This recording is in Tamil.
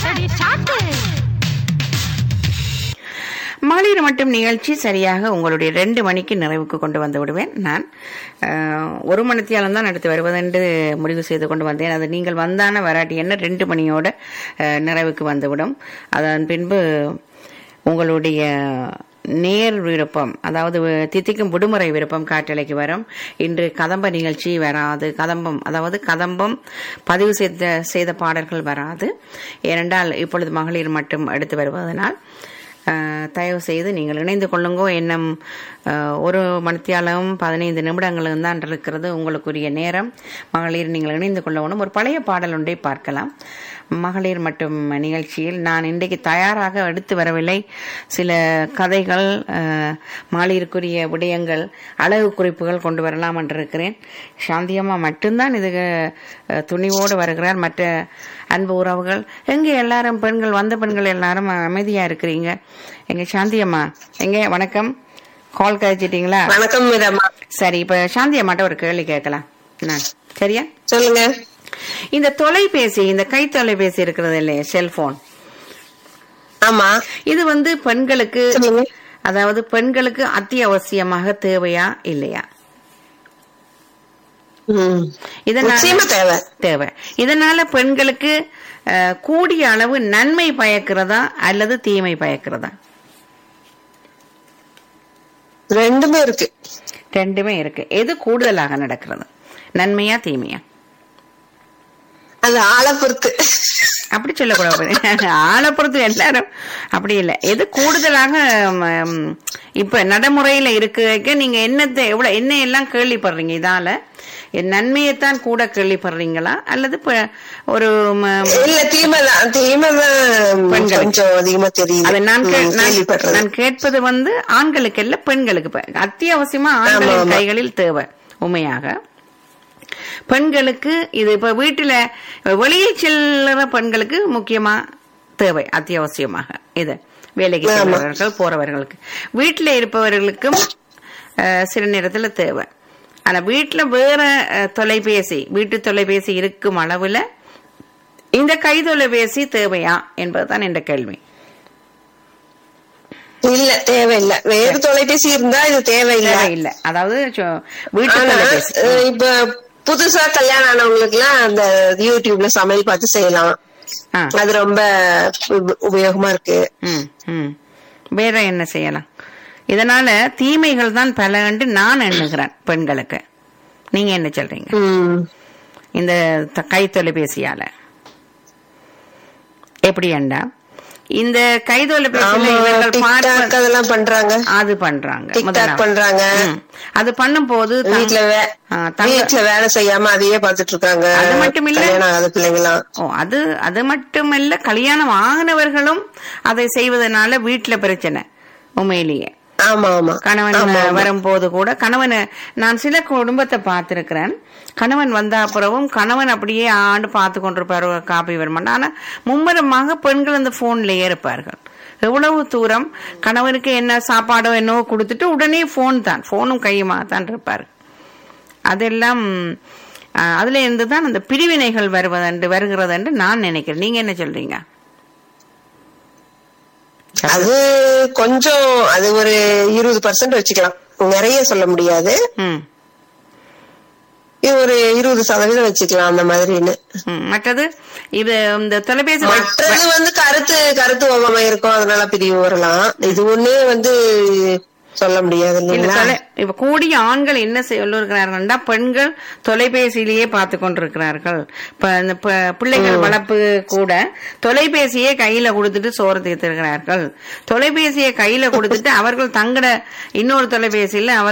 ரெடி ஸ்டார்ட் மகளிர் மட்டும் நிகழ்ச்சி சரியாக உங்களுடைய ரெண்டு மணிக்கு நிறைவுக்கு கொண்டு வந்து விடுவேன் நான் அஹ், ஒரு மணித்தியாலம் தான் எடுத்து வருவதென்று முடிவு செய்து கொண்டு வந்தேன் அது நீங்கள் வந்தான வராட்டி என்ன ரெண்டு மணியோட அஹ், நிறைவுக்கு வந்துவிடும் அதன் பின்பு உங்களுடைய நேர் விருப்பம் அதாவது தித்திக்கும் விடுமுறை விருப்பம் காட்டலைக்கு வரும் இன்று கதம்ப நிகழ்ச்சி வராது கதம்பம் அதாவது கதம்பம் பதிவு செய்த செய்த பாடல்கள் வராது ஏனென்றால் இப்பொழுது மகளிர் மட்டும் எடுத்து வருவதனால் அஹ், தயவு செய்து நீங்கள் இணைந்து கொள்ளுங்கோ என்னும் அஹ், ஒரு மணித்தியாலம் பதினைந்து நிமிடங்களும் தான் இருக்கிறது உங்களுக்குரிய நேரம் மகளிர் நீங்கள் இணைந்து கொள்ளவும் ஒரு பழைய பாடல் ஒன்றை பார்க்கலாம் மகளிர் மட்டும் நிகழ்ச்சியில் நான் இன்றைக்கு தயாராக எடுத்து வரவில்லை சில கதைகள் அஹ், மகளிருக்குரிய விடயங்கள் அழகு குறிப்புகள் கொண்டு வரலாம் என்று இருக்கிறேன் சாந்தியம்மா மட்டும்தான் இது அஹ், துணிவோடு வருகிறார் மற்ற அன்பு உறவுகள் எங்கே எல்லாரும் பெண்கள் வந்த பெண்கள் எல்லாரும் அமைதியா இருக்கிறீங்க எங்க சாந்தியம்மா எங்க வணக்கம் கால் கழிச்சிட்டீங்களா வணக்கம் மீரம்மா சரி இப்ப சாந்தி அம்மாட்ட ஒரு கேள்வி கேட்கலாம் நான் சரியா சொல்லுங்க இந்த தொலைபேசி இந்த கை தொலைபேசி இருக்கிறது இல்லையா செல்போன் ஆமா இது வந்து பெண்களுக்கு சொல்லுங்க அதாவது பெண்களுக்கு அத்தியாவசியமாக தேவையா இல்லையா ம். இதனால நிச்சயமா தேவை தேவை இதனால பெண்களுக்கு அஹ், கூடிய அளவு நன்மை பயக்கிறதா அல்லது தீமை பயக்கிறதா ரெண்டுமே இருக்கு ரெண்டுமே இருக்கு எது கூடுதலாக நடக்கிறது நன்மையா தீமையா அது ஆளை பொறுத்து அப்படி சொல்லக்கூடாது ஆளை பொறுத்து எல்லாரும் அப்படி இல்லை எது கூடுதலாக ம், இப்ப நடைமுறையில இருக்க நீங்க என்னத்தை எவ்வளவு என்ன எல்லாம் கேள்விப்படுறீங்க இதால என் நன்மையைத்தான் கூட கேள்விப்படுறீங்களா அல்லது இப்ப ஒரு ம, இல்ல தீமைதான் தீமைதான் பெண்களுக்கு. கொஞ்சம் அதிகமா தெரியுது அதை நான் கே- ம், நான் கேள்விப்படுறது நான் கேட்பது வந்து ஆண்களுக்கு இல்ல பெண்களுக்கு இப்ப அத்தியாவசியமா ஆமா, ஆண்களின் ஆமா. கைகளில் தேவை உண்மையாக பெண்களுக்கு இது இப்ப வீட்டுல வெளியே செல்லுற பெண்களுக்கு முக்கியமா தேவை அத்தியாவசியமாக இது வேலைக்கு ஆமா. செல்பவர்கள் போறவர்களுக்கு வீட்டுல இருப்பவர்களுக்கும் அஹ், சில நேரத்துல தேவை ஆனா வீட்டுல வேற அஹ், தொலைபேசி வீட்டு தொலைபேசி இருக்கும் அளவுல இந்த கை தொலைபேசி தேவையா என்பதுதான் என்ற கேள்வி இல்ல தேவையில்ல வேறு தொலைபேசி இருந்தா இது தேவையில்ல தேவையில்லை அதாவது சொ- வீட்டு ஆனா தொலைபேசி அஹ், இப்ப புதுசா கல்யாணம் ஆனவங்களுக்கு எல்லாம் அந்த யூடியூப்ல சமையல் பார்த்து செய்யலாம் ஆ. அது ரொம்ப உப- உபயோகமா இருக்கு ம், ம். வேற என்ன செய்யலாம் இதனால தீமைகள் தான் பல என்று நான் எண்ணுகிறேன் பெண்களுக்கு நீங்க என்ன சொல்றீங்க ம். இந்த த- கை தொலைபேசியால எப்படி ஏண்டா இந்த கை தொலைபேசியில ஆமா இவர்கள் டிக்டாக் பார்ப்ப- அதெல்லாம் பண்றாங்க அது பண்றாங்க டிக்டாக் முதலாவது. பண்றாங்க ம். அது பண்ணும்போது தங்க- வீட்டுல வே- ஆ, தங்க- வீட்டுல வேலை செய்யாம அதையே பாத்துட்டு இருக்காங்க அது மட்டும் இல்ல. கல்யாணம் ஆகாத பிள்ளைங்களாம் ஓ அது அது மட்டுமல்ல கல்யாணம் ஆகினவர்களும் அதை செய்வதனால வீட்டுல பிரச்சனை உண்மையிலேயே ஆமா ஆமா கணவன் ஆமா, ஆமா. வரும்போது கூட கணவன் நான் சில குடும்பத்தை பார்த்திருக்கிறேன் கணவன் வந்த அப்புறமும் கணவன் அப்படியே ஆண்டு பார்த்து கொண்டிருப்பார் காப்பி வரமாட்டான் ஆனா மும்முரமாக பெண்கள் அந்த போன்லயே இருப்பார்கள் எவ்வளவு தூரம் கணவனுக்கு என்ன சாப்பாடோ என்னவோ கொடுத்துட்டு உடனே போன் தான் போனும் கையுமா தான் இருப்பார் அதெல்லாம் அஹ், அதுல இருந்து தான் அந்த பிரிவினைகள் வருவதென்று வருகிறது என்று நான் நினைக்கிறேன் நீங்க என்ன சொல்றீங்க அது கொஞ்சம் அது ஒரு இருபது பர்சன்ட் வச்சுக்கலாம் நிறைய சொல்ல முடியாது ம் இது ஒரு இருபது சதவீதம் வச்சுக்கலாம் அந்த மாதிரின்னு ம். மற்றது இது இந்த தொலைபேசி மற்றது வந்து கருத்து கருத்து ஒவ்வாமை இருக்கும் அதனால பிரிவு வரலாம் இது ஒண்ணு வந்து சொல்ல முடியாது இல்ல இல்லைங்களா தொலை இப்ப கூடிய ஆண்கள் என்ன சொல்லுகிறார்கள்னா பெண்கள் தொலைபேசியிலேயே பார்த்து கொண்டிருக்கிறார்கள் இப்ப இந்த ப- பிள்ளைகள் வளர்ப்பு கூட தொலைபேசியை கையில கொடுத்துட்டு சோறு தீர்த்திருக்கிறார்கள் தொலைபேசியை கையில கொடுத்துட்டு அவர்கள் தங்கட இன்னொரு தொலைபேசியில அவர்